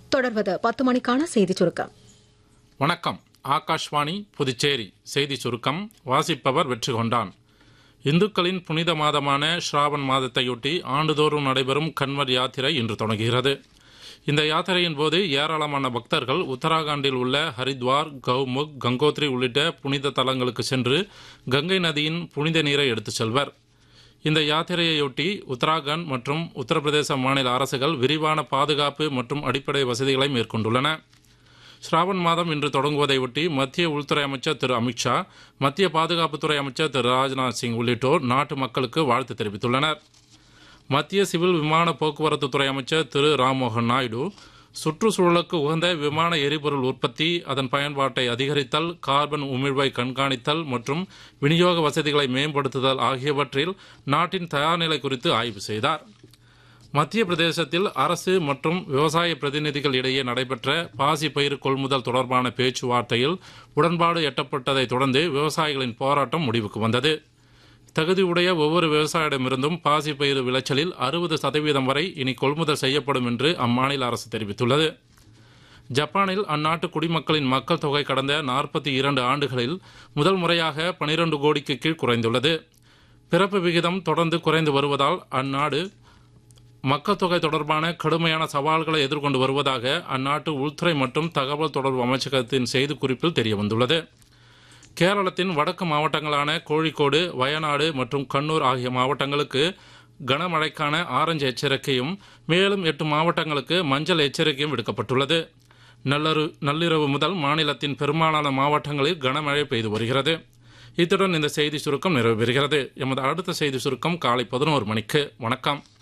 தொடர்வது பத்து மணிக்கான செய்திச் சுருக்கம் வணக்கம் ஆகாஷ்வாணி புதுச்சேரி செய்தி சுருக்கம் வாசிப்பவர் வெற்றி கொண்டான் இந்துக்களின் புனித மாதமான ஸ்ராவன் மாதத்தையொட்டி ஆண்டுதோறும் நடைபெறும் கன்வர் யாத்திரை இன்று தொடங்குகிறது இந்த யாத்திரையின் போது ஏராளமான பக்தர்கள் உத்தராகண்டில் உள்ள ஹரித்வார் கௌமுக் கங்கோத்ரி உள்ளிட்ட புனித தலங்களுக்கு சென்று கங்கை நதியின் புனித நீரை எடுத்துச் செல்வர் இந்த யாத்திரையொட்டி உத்தராகண்ட் மற்றும் உத்தரப்பிரதேச மாநில அரசுகள் விரிவான பாதுகாப்பு மற்றும் அடிப்படை வசதிகளை மேற்கொண்டுள்ளன ஸ்ராவன் மாதம் இன்று தொடங்குவதையொட்டி மத்திய உள்துறை அமைச்சர் திரு அமித்ஷா மத்திய பாதுகாப்புத்துறை அமைச்சர் திரு ராஜ்நாத் சிங் உள்ளிட்டோர் நாட்டு மக்களுக்கு வாழ்த்து தெரிவித்துள்ளனர் மத்திய சிவில் விமான போக்குவரத்து துறை அமைச்சர் திரு ராம்மோகன் நாயுடு சுற்றுச்சூழலுக்கு உகந்த விமான எரிபொருள் உற்பத்தி அதன் பயன்பாட்டை அதிகரித்தல் கார்பன் உமிழ்வை கண்காணித்தல் மற்றும் விநியோக வசதிகளை மேம்படுத்துதல் ஆகியவற்றில் நாட்டின் தயார்நிலை குறித்து ஆய்வு செய்தார் மத்திய பிரதேசத்தில் அரசு மற்றும் விவசாய பிரதிநிதிகள் இடையே நடைபெற்ற பாசி பயிர் கொள்முதல் தொடர்பான பேச்சுவார்த்தையில் உடன்பாடு எட்டப்பட்டதை தொடர்ந்து விவசாயிகளின் போராட்டம் முடிவுக்கு வந்தது தகுதியுடைய ஒவ்வொரு விவசாயிடமிருந்தும் பாசி பயிர் விளைச்சலில் அறுபது சதவீதம் வரை இனி கொள்முதல் செய்யப்படும் என்று அம்மாநில அரசு தெரிவித்துள்ளது ஜப்பானில் அந்நாட்டு குடிமக்களின் மக்கள் தொகை கடந்த நாற்பத்தி இரண்டு ஆண்டுகளில் முதல் முறையாக பனிரெண்டு கோடிக்கு கீழ் குறைந்துள்ளது பிறப்பு விகிதம் தொடர்ந்து குறைந்து வருவதால் அந்நாடு மக்கள் தொகை தொடர்பான கடுமையான சவால்களை எதிர்கொண்டு வருவதாக அந்நாட்டு உள்துறை மற்றும் தகவல் தொடர்பு அமைச்சகத்தின் செய்திக்குறிப்பில் தெரியவந்துள்ளது கேரளத்தின் வடக்கு மாவட்டங்களான கோழிக்கோடு வயநாடு மற்றும் கண்ணூர் ஆகிய மாவட்டங்களுக்கு கனமழைக்கான ஆரஞ்சு எச்சரிக்கையும் மேலும் எட்டு மாவட்டங்களுக்கு மஞ்சள் எச்சரிக்கையும் விடுக்கப்பட்டுள்ளது நல்லரு நள்ளிரவு முதல் மாநிலத்தின் பெரும்பாலான மாவட்டங்களில் கனமழை பெய்து வருகிறது இத்துடன் இந்த செய்தி சுருக்கம் நிறைவு பெறுகிறது எமது அடுத்த செய்தி சுருக்கம் காலை பதினோரு மணிக்கு வணக்கம்